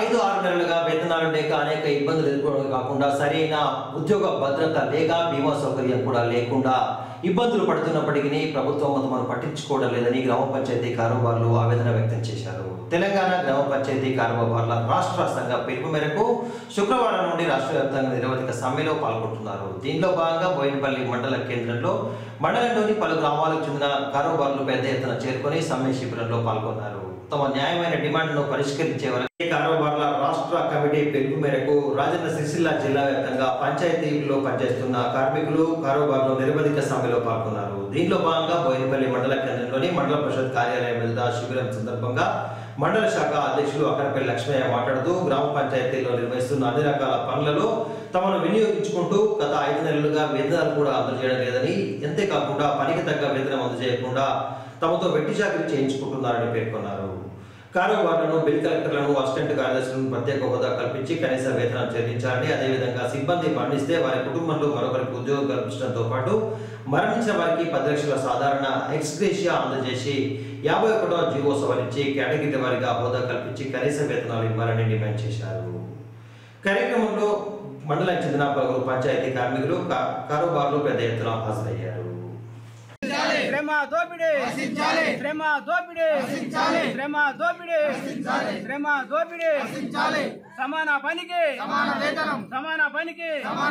ఐదు ఆరు నెలలుగా వేతనాలు లేక అనేక ఇబ్బందులు ఎదుర్కోవడం కాకుండా సరైన ఉద్యోగ భద్రత లేక బీమా సౌకర్యం కూడా లేకుండా ఇబ్బందులు పడుతున్నప్పటికీ ప్రభుత్వం తమను పట్టించుకోవడం లేదని గ్రామ పంచాయతీ కారోబార్లు ఆవేదన వ్యక్తం చేశారు తెలంగాణ గ్రామ పంచాయతీ కారోబార్ల రాష్ట్ర సంఘ పిలుపు మేరకు శుక్రవారం నుండి రాష్ట్ర వ్యాప్తంగా నిరవధిక సమ్మెలో పాల్గొంటున్నారు దీనిలో భాగంగా బోయినపల్లి మండల కేంద్రంలో మండలంలోని పలు గ్రామాలకు చెందిన కారోబార్లు పెద్ద ఎత్తున చేరుకొని సమ్మె శిబిరంలో పాల్గొన్నారు తమ న్యాయమైన డిమాండ్ను పరిష్కరించే వరకు ఈ కారోబార్ల రాష్ట్ర కమిటీ పిలుపు మేరకు రాజన్న సిరిసిల్ల జిల్లా వ్యాప్తంగా పంచాయతీల్లో పనిచేస్తున్న కార్మికులు కారోబార్లు నిరవధిక సమ్మెలో పాల్గొన్నారు దీనిలో భాగంగా బోయినపల్లి మండల కేంద్రంలోని మండల పరిషత్ కార్యాలయం ఎదుట శిబిరం సందర్భంగా మండల శాఖ అధ్యక్షులు అక్కడపల్లి లక్ష్మయ్య మాట్లాడుతూ గ్రామ పంచాయతీల్లో నిర్వహిస్తున్న అన్ని రకాల పనులలో తమను వినియోగించుకుంటూ గత ఐదు నెలలుగా వేతనాలు కూడా అందజేయడం లేదని అంతేకాకుండా పనికి తగ్గ వేతనం అందజేయకుండా తమతో వెట్టి చాకరీ చేయించుకుంటున్నారని పేర్కొన్నారు కారోబార్లను బిల్ కలెక్టర్లను అసిస్టెంట్ కార్యదర్శులను ప్రత్యేక హోదా కల్పించి కనీస వేతనం చెల్లించాలని అదేవిధంగా సిబ్బంది మరణిస్తే వారి కుటుంబంలో మరొకరికి ఉద్యోగం కల్పించడంతో పాటు మరణించిన వారికి పది లక్షల సాధారణ ఎక్స్గ్రేషియా అందజేసి యాభై ఒకటో జీవో సవరించి కేటగిరీ వారిగా హోదా కల్పించి కనీస వేతనాలు ఇవ్వాలని డిమాండ్ చేశారు కార్యక్రమంలో మండలానికి చెందిన పలువురు పంచాయతీ కార్మికులు కా- కారోబార్లు పెద్ద ఎత్తున హాజరయ్యారు శ్రమ దోపిడీ శ్రమ దోపిడీ శ్రమ దోపిడీ శ్రమ దోపిడీ సమాన పనికి సమాన వేతనం సమాన పనికి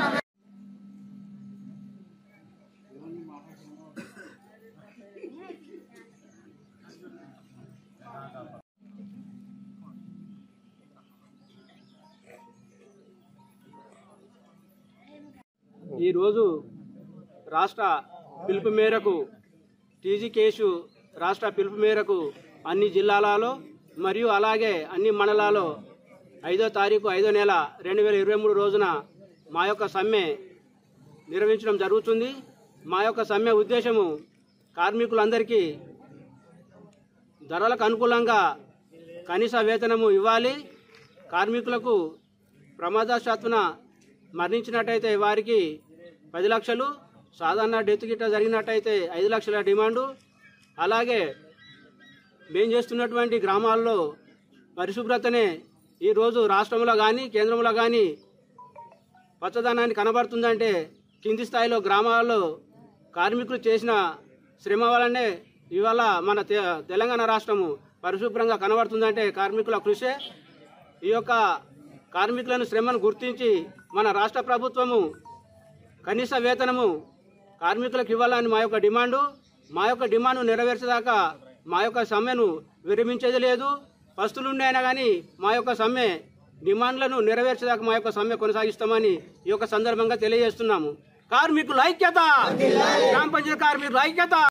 ఈరోజు రాష్ట్ర పిలుపు మేరకు టీజీ కేసు రాష్ట్ర పిలుపు మేరకు అన్ని జిల్లాలలో మరియు అలాగే అన్ని మండలాల్లో ఐదో తారీఖు ఐదో నెల రెండు వేల ఇరవై మూడు రోజున మా యొక్క సమ్మె నిర్వహించడం జరుగుతుంది మా యొక్క సమ్మె ఉద్దేశము కార్మికులందరికీ ధరలకు అనుకూలంగా కనీస వేతనము ఇవ్వాలి కార్మికులకు ప్రమాదశాత్తున మరణించినట్టయితే వారికి పది లక్షలు సాధారణ డెత్ గిట్ట జరిగినట్టయితే ఐదు లక్షల డిమాండు అలాగే మేం చేస్తున్నటువంటి గ్రామాల్లో పరిశుభ్రతనే ఈరోజు రాష్ట్రంలో కానీ కేంద్రంలో కానీ పచ్చదనాన్ని కనబడుతుందంటే కింది స్థాయిలో గ్రామాల్లో కార్మికులు చేసిన శ్రమ వల్లనే ఇవాళ మన తె- తెలంగాణ రాష్ట్రము పరిశుభ్రంగా కనబడుతుందంటే కార్మికుల కృషే ఈ యొక్క కార్మికులను శ్రమను గుర్తించి మన రాష్ట్ర ప్రభుత్వము కనీస వేతనము కార్మికులకు ఇవ్వాలని మా యొక్క డిమాండు మా యొక్క డిమాండ్ నెరవేర్చేదాకా మా యొక్క సమ్మెను విరమించేది లేదు పస్తులుండి అయినా కానీ మా యొక్క సమ్మె డిమాండ్లను నెరవేర్చేదాకా మా యొక్క సమ్మె కొనసాగిస్తామని ఈ యొక్క సందర్భంగా తెలియజేస్తున్నాము కార్మికుల ఐక్యత గ్రామ పంచాయతీ కార్మికుల ఐక్యత